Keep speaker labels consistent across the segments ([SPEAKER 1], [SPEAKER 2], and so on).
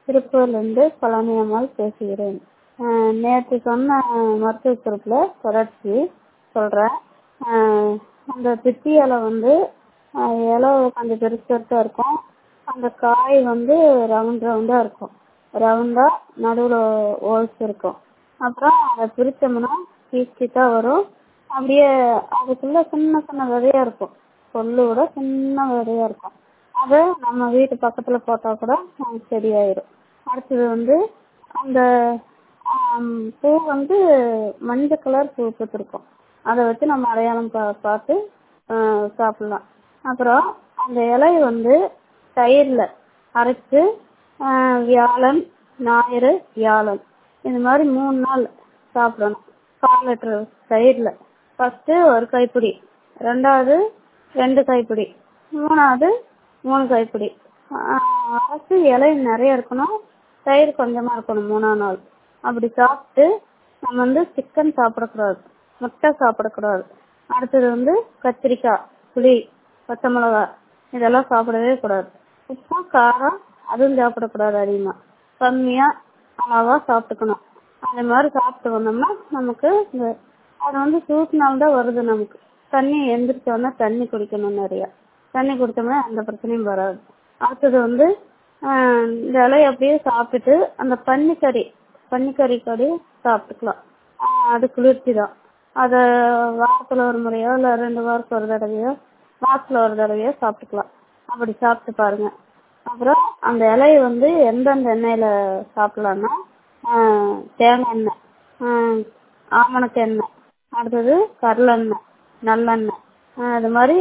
[SPEAKER 1] திருப்பூர்லேருந்து பழனி அம்மாள் பேசுகிறேன் நேற்று சொன்ன மருத்துவ குறிப்பில் தொடர்ச்சி சொல்கிறேன் அந்த பித்தி இலை வந்து இலை கொஞ்சம் பெருசு பெருசாக இருக்கும் அந்த காய் வந்து ரவுண்ட் ரவுண்டாக இருக்கும் ரவுண்டாக நடுவில் ஹோல்ஸ் இருக்கும் அப்புறம் அதை பிரித்தோம்னா பீஸ் பீஸாக வரும் அப்படியே அதுக்குள்ளே சின்ன சின்ன விதையா இருக்கும் கொள்ளு விட சின்ன விதையா இருக்கும் அதை நம்ம வீட்டு பக்கத்தில் போட்டால் கூட சரியாயிடும் அடுத்தது வந்து அந்த பூ வந்து மஞ்சள் கலர் பூ பூத்திருக்கும் அதை வச்சு நம்ம அடையாளம் பா பார்த்து சாப்பிட்லாம் அப்புறம் அந்த இலைய வந்து தயிரில் அரைச்சு வியாழன் ஞாயிறு வியாழன் இது மாதிரி மூணு நாள் சாப்பிடணும் கால் லிட்டரு தயிரில் ஃபஸ்ட்டு ஒரு கைப்பிடி ரெண்டாவது ரெண்டு கைப்பிடி மூணாவது மூணு கைப்பிடி அரைச்சி இலை நிறைய இருக்கணும் தயிர் கொஞ்சமாக இருக்கணும் மூணாவது நாள் அப்படி சாப்பிட்டு நம்ம வந்து சிக்கன் சாப்பிடக்கூடாது முட்டை சாப்பிடக்கூடாது அடுத்தது வந்து கத்திரிக்காய் புளி பச்சை மிளகா இதெல்லாம் சாப்பிடவே கூடாது உப்பு காரம் அதுவும் சாப்பிடக்கூடாது அதிகமாக கம்மியாக அளவாக சாப்பிட்டுக்கணும் அந்த மாதிரி சாப்பிட்டு வந்தோம்னா நமக்கு இந்த அது வந்து சூட்னால தான் வருது நமக்கு தண்ணி எந்திரிச்சோன்னா தண்ணி குடிக்கணும் நிறையா தண்ணி குடித்தோம்னா எந்த பிரச்சனையும் வராது அடுத்தது வந்து இந்த இலையை அப்படியே சாப்பிட்டுட்டு அந்த பன்னிக்கறி பன்னிக்கறி கறி சாப்பிட்டுக்கலாம் அது குளிர்ச்சி தான் அதை வாரத்தில் ஒரு முறையோ இல்லை ரெண்டு வாரத்துக்கு ஒரு தடவையோ மாதத்தில் ஒரு தடவையோ சாப்பிட்டுக்கலாம் அப்படி சாப்பிட்டு பாருங்க அப்புறம் அந்த இலையை வந்து எந்தெந்த எண்ணெயில் சாப்பிட்லான்னா தேங்காய் எண்ணெய் ஆமணக்கு எண்ணெய் அடுத்தது கடலெண்ணெய் நல்லெண்ணெய் அது மாதிரி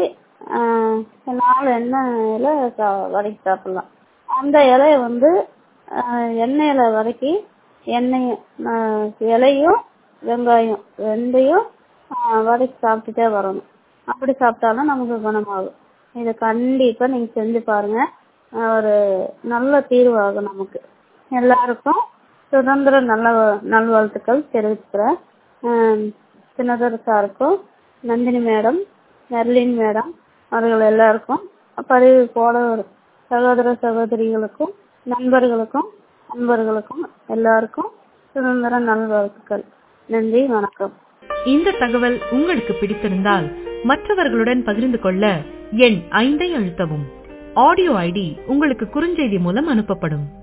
[SPEAKER 1] நாலு எண்ணெயில் சா வதக்கி சாப்பிட்லாம் அந்த இலைய வந்து எண்ணெயில் வதக்கி எண்ணெய் இலையும் வெங்காயம் ரெண்டையும் வதக்கி சாப்பிட்டுட்டே வரணும் அப்படி சாப்பிட்டாலும் நமக்கு குணமாகும் இதை கண்டிப்பாக நீங்கள் செஞ்சு பாருங்க ஒரு நல்ல தீர்வாகும் நமக்கு எல்லாருக்கும் சுதந்திர நல்ல நல்வாழ்த்துக்கள் தெரிவிச்சுக்கிறேன் சின்னதர் சாருக்கும் நந்தினி மேடம் மெர்லின் மேடம் அவர்கள் எல்லாருக்கும் பதிவு போட சகோதர சகோதரிகளுக்கும் நண்பர்களுக்கும் நண்பர்களுக்கும் எல்லாருக்கும் சுதந்திர நல்வாழ்த்துக்கள் நன்றி வணக்கம்
[SPEAKER 2] இந்த தகவல் உங்களுக்கு பிடித்திருந்தால் மற்றவர்களுடன் பகிர்ந்து கொள்ள எண் ஐந்தை அழுத்தவும் ஆடியோ ஐடி உங்களுக்கு குறுஞ்செய்தி மூலம் அனுப்பப்படும்